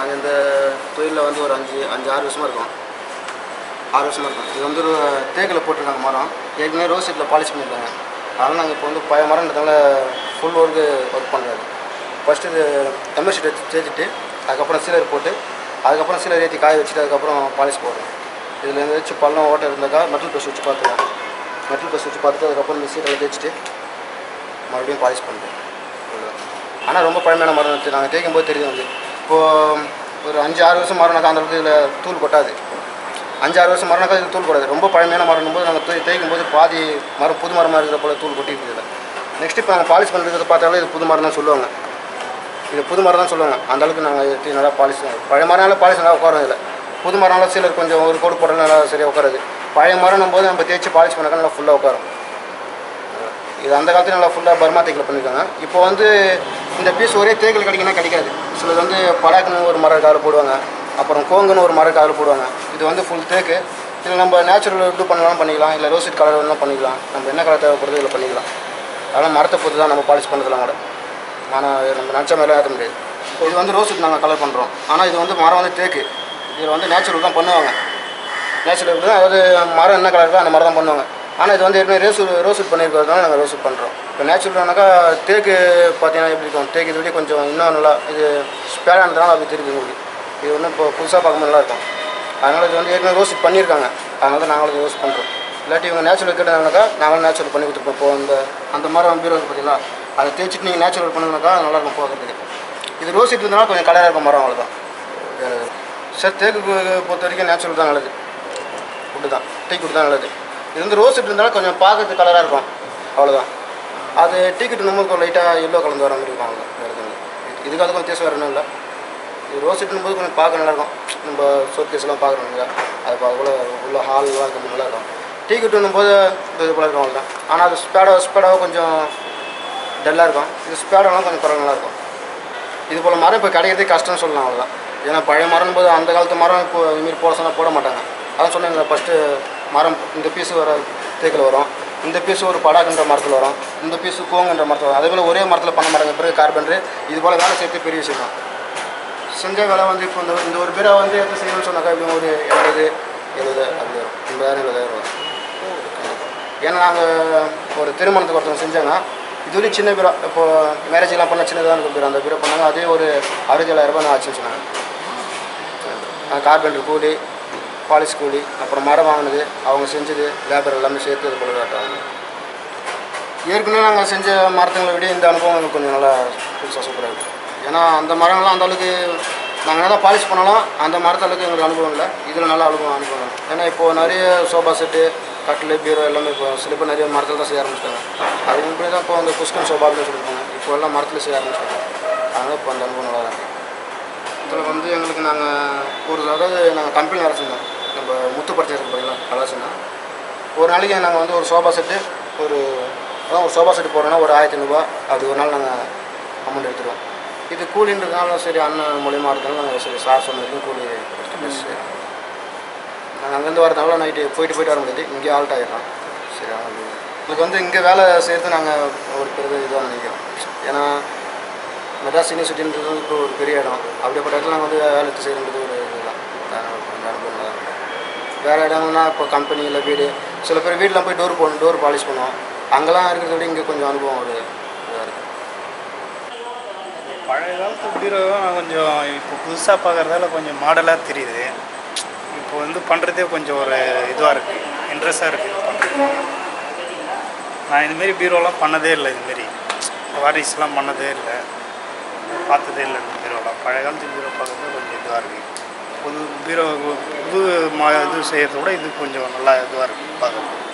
நாங்கள் இந்த தொழிலில் வந்து ஒரு அஞ்சு அஞ்சு ஆறு வருஷமாக இருக்கோம் ஆறு வருஷமாக இருக்கும் இது வந்து ஒரு தேக்கில் போட்டிருக்காங்க மரம் ஏற்கனவே ரோஸ் சீட்டில் பாலிஷ் பண்ணியிருக்காங்க அதனால் நாங்கள் இப்போ வந்து பழைய மரம்ன்றதால ஃபுல் ஒர்க்கு ஒர்க் பண்ணுறாரு ஃபஸ்ட்டு இது எம்எஸ் ஷீட்டை தேய்ச்சிட்டு அதுக்கப்புறம் சீலர் போட்டு அதுக்கப்புறம் சீலர் ஏற்றி காய வச்சுட்டு அதுக்கப்புறம் பாலிஷ் போடுறோம் இதில் ஏதாச்சும் பள்ளம் ஓட்டை இருந்தாக்கா மெட்டல் ப்ரெஸ் வச்சு பார்த்துக்கலாம் மெட்டல் ப்ரெஸ் வச்சு பார்த்துட்டு அதுக்கப்புறம் இந்த சீட்டில் தேய்ச்சிட்டு மறுபடியும் பாலிஷ் பண்ணுறோம் ஆனால் ரொம்ப பழமையான மரம் வச்சு நாங்கள் தேய்க்கும் போது தெரியும் வந்து இப்போது ஒரு அஞ்சு ஆறு வருஷம் மரம்னாக்கா அந்த அளவுக்கு இதில் தூள் கொட்டாது அஞ்சு ஆறு வருஷம் மரம்னாக்கா இது தூள் கொடாது ரொம்ப பழமையான மரம் போது நாங்கள் தூய் தேய்க்கும் போது பாதி மரம் புது மரமாக இருக்கிற போல தூள் கொட்டிட்டு இதில் நெக்ஸ்ட் இப்போ நாங்கள் பாலிஷ் பண்ணுறதை பார்த்தாலே இது புது மரம் தான் சொல்லுவாங்க இது புது மரம் தான் சொல்லுவாங்க அந்த அளவுக்கு நாங்கள் ஏற்றி நல்லா பாலிஷ் பழைய மரம்னால பாலிஷ் நல்லா உட்காரும் இதில் புது மரம்னால சிலர் கொஞ்சம் ஒரு கோடு போட்டாலும் நல்லா சரியாக உட்காராது பழைய மரம் போது நம்ம தேய்ச்சி பாலிஷ் பண்ணாக்கா நல்லா ஃபுல்லாக உட்காரும் இது அந்த காலத்துல நல்லா ஃபுல்லாக பர்மா தேக்கில் பண்ணியிருக்காங்க இப்போ வந்து இந்த பீஸ் ஒரே தேக்கில் கிடைக்குன்னா கிடைக்காது சிலது வந்து படாக்குன்னு ஒரு மரம் காதில் போடுவாங்க அப்புறம் கோங்குன்னு ஒரு மரம் காதில் போடுவாங்க இது வந்து ஃபுல் தேக்கு இதில் நம்ம நேச்சுரல் இது பண்ணலாம் பண்ணிக்கலாம் இல்லை ரோசிட் கலர் வேணாலும் பண்ணிக்கலாம் நம்ம என்ன கலர் தேவைப்படுறது இதில் பண்ணிக்கலாம் அதனால் மரத்தை பொறுத்து தான் நம்ம பாலிஷ் பண்ணுறதுலாம் கூட ஆனால் நம்ம நினச்ச மாதிரிலாம் ஏற்ற முடியாது இது வந்து ரோசிட் நாங்கள் கலர் பண்ணுறோம் ஆனால் இது வந்து மரம் வந்து தேக்கு இதில் வந்து நேச்சுரல் தான் பண்ணுவாங்க நேச்சுரல் தான் அதாவது மரம் என்ன கலர் இருக்கோ அந்த மரம் தான் பண்ணுவாங்க ஆனால் இது வந்து ஏற்கனவே ரோஸ் ரோஸ்ட் பண்ணியிருக்கிறதுனால நாங்கள் ரோஸ்ட் பண்ணுறோம் இப்போ நேச்சுரல்னாக்கா தேக்கு பார்த்தீங்கன்னா எப்படி இருக்கும் தேக்கு இது விட கொஞ்சம் இன்னும் நல்லா இது ஸ்பேடானதுனால அப்படி தெரியுது உங்களுக்கு இது ஒன்றும் இப்போ புதுசாக பார்க்கும்போது நல்லா இருக்கும் அதனால் இது வந்து ஏற்கனவே ரோஸ்ட் பண்ணியிருக்காங்க அதனால தான் நாங்களும் ரோஸ்ட் பண்ணுறோம் இல்லாட்டி இவங்க நேச்சுரல் கேட்டாங்கனாக்கா நாங்களும் நேச்சுரல் பண்ணி கொடுத்துருப்போம் இப்போ அந்த அந்த மரம் பீரோ இருக்கு பார்த்தீங்களா அதை தேய்ச்சிட்டு நீங்கள் நேச்சுரல் பண்ணுங்கனாக்கா நல்லா இருக்கும் பார்க்கறதுக்கு இது ரோஸ் இருந்ததுனால கொஞ்சம் கலராக இருக்கும் மரம் அவ்வளோதான் வேறு எதுவும். சார் தேக்கு பொறுத்த வரைக்கும் நேச்சுரல் தான் நல்லது ஃபுட்டு தான் டீ குட்டு தான் நல்லது இது வந்து ரோஸ் இருந்தாலும் கொஞ்சம் பார்க்கறதுக்கு கலராக இருக்கும் அவ்வளோதான் அது டீ கிட்டு நம்ம லைட்டாக எல்லோ கலந்து வர மாதிரி இருக்கும் அவ்வளோ வேறு எதுவும் இல்லை இது- இதுக்கு அதுக்கும் வித்தியாசம் வேறு ஒன்றும் இல்லை இது ரோஸ் போது கொஞ்சம் பார்க்க நல்லாயிருக்கும் நம்ம சோட்கேஸ்லாம் பார்க்குறோம் இல்லையா அது பார்க்கக்குள்ள உள்ள ஹால்லாம் இருக்கும் நல்லா இருக்கும் டீ கிட்டு போது இது போல இருக்கும் அவ்வளோதான் ஆனால் அது ஸ்பேடோ ஸ்பேடாக கொஞ்சம் டல்லாக இருக்கும் இது ஸ்பேடோலாம் கொஞ்சம் குறை நல்லா இருக்கும் இது போல் மரம் இப்போ கிடைக்கிறதே கஷ்டம்னு சொல்லலாம் அவ்வளோதான் ஏன்னா பழைய மரம் போது அந்த காலத்து மரம் இப்போ இதுமாரி போட சொன்னால் போட மாட்டாங்க அதான் சொன்னேன் ஃபஸ்ட்டு மரம் இந்த பீஸு வர தேக்கில் வரும் இந்த பீஸு ஒரு படாக்குன்ற மரத்தில் வரும் இந்த பீஸு கோங்குன்ற மரத்தில் வரும் அதே போல் ஒரே மரத்தில் பண்ண மாட்டாங்க பிறகு கார்பெண்டர் இது போல் வேலை செய்யறது பெரிய விஷயம் தான் செஞ்ச வேலை வந்து இப்போ இந்த இந்த ஒரு பீரா வந்து எடுத்து செய்யணும்னு சொன்னாக்கா இப்போ ஒரு எண்பது எழுபது அப்படி வரும் எண்பதாயிரம் எழுபதாயிரம் வரும் ஏன்னா நாங்கள் ஒரு திருமணத்துக்கு ஒருத்தவங்க செஞ்சாங்க இது வரைக்கும் சின்ன பீரோ இப்போ மேரேஜ்லாம் பண்ண சின்னதாக இருக்கும் பீரோ அந்த பீரோ பண்ணாங்க அதே ஒரு அறுபத்தேழாயிரம் ரூபாய் ஆச்சுன்னு சொன்னாங்க கார்பெண்டர் கூலி பாலிஷ் கூலி அப்புறம் மரம் வாங்கினது அவங்க செஞ்சது லேபர் எல்லாமே சேர்த்து இது போல காட்டுவாங்க ஏற்கனவே நாங்கள் செஞ்ச மரத்துங்களை விட இந்த அனுபவம் எங்களுக்கு கொஞ்சம் நல்லா புதுசாக சூப்பராக இருக்குது ஏன்னா அந்த மரங்கள்லாம் அந்த அளவுக்கு நாங்கள் நல்லா பாலிஷ் பண்ணலாம் அந்த மரத்து அளவுக்கு எங்களுக்கு அனுபவம் இல்லை இதில் நல்லா அனுபவம் அனுபவம் ஏன்னா இப்போது நிறைய சோஃபா செட்டு கட்டில் பீரோ எல்லாமே இப்போ சில பேர் நிறைய மரத்தில் தான் செய்ய ஆரம்பிச்சிட்டாங்க அது முன்னாடி தான் இப்போ அந்த குஸ்கன் சோஃபா அப்படின்னு சொல்லியிருக்காங்க இப்போ எல்லாம் மரத்தில் செய்ய ஆரம்பிச்சிட்டாங்க அதனால் இப்போ அந்த அனுபவம் நல்லா தான் இருக்குது இதில் வந்து எங்களுக்கு நாங்கள் ஒரு அதாவது நாங்கள் கம்பெனி வேலை செஞ்சோம் நம்ம முத்து பரிச்சை இருக்கு பார்த்தீங்களா கலாசனா ஒரு நாளைக்கு நாங்கள் வந்து ஒரு சோஃபா செட்டு ஒரு அதான் ஒரு சோஃபா செட்டு போடுறோன்னா ஒரு ஆயிரத்தி ஐநூறுபா அப்படி ஒரு நாள் நாங்கள் அமௌண்ட் எடுத்துருவோம் இது கூலின்றதுனால சரி அண்ணன் மூலியமாக இருந்தாலும் நாங்கள் சரி சார் சொன்ன வரைக்கும் கூலி எடுத்துட்டு நாங்கள் அங்கேருந்து வரதுனால நைட்டு போயிட்டு போயிட்டு வர முடியாது இங்கே ஆல்ட் ஆகிடுறோம் சரி அது எங்களுக்கு வந்து இங்கே வேலை செய்கிறது நாங்கள் ஒரு பெரிய இதாக நினைக்கிறோம் ஏன்னா மெட்ராஸ் யூனிவர்சிட்டின்றது வந்து இப்போ ஒரு பெரிய இடம் அப்படிப்பட்ட இடத்துல நாங்கள் வந்து வேலை எடுத்து செய்கிறது ஒரு இதுதான் அதனால கொஞ்சம் அனுபவம் நல்லா இருக்கும் வேறு இடங்கள்னா இப்போ கம்பெனி இல்லை வீடு சில பேர் வீட்டில் போய் டோர் போடணும் டோர் பாலிஷ் பண்ணுவோம் அங்கெல்லாம் இருக்கிறத விட இங்கே கொஞ்சம் அனுபவம் ஒரு இதாக இருக்குது பழைய காலத்து பீரோவை நான் கொஞ்சம் இப்போ புதுசாக பார்க்குறதால கொஞ்சம் மாடலாக தெரியுது இப்போ வந்து பண்ணுறதே கொஞ்சம் ஒரு இதுவாக இருக்குது இன்ட்ரெஸ்டாக இருக்குது பண்ணுறது நான் இதுமாரி பீரோலாம் பண்ணதே இல்லை இதுமாரி வாரிஸ்லாம் பண்ணதே இல்லை பார்த்ததே இல்லை இந்த பீரோலாம் பழைய காலத்து பீரோ பார்க்குறது கொஞ்சம் இதுவாக இருக்குது புது பீரோ புது மா இது செய்கிறத விட இது கொஞ்சம் நல்லா இதுவாக இருக்குது பார்க்குறது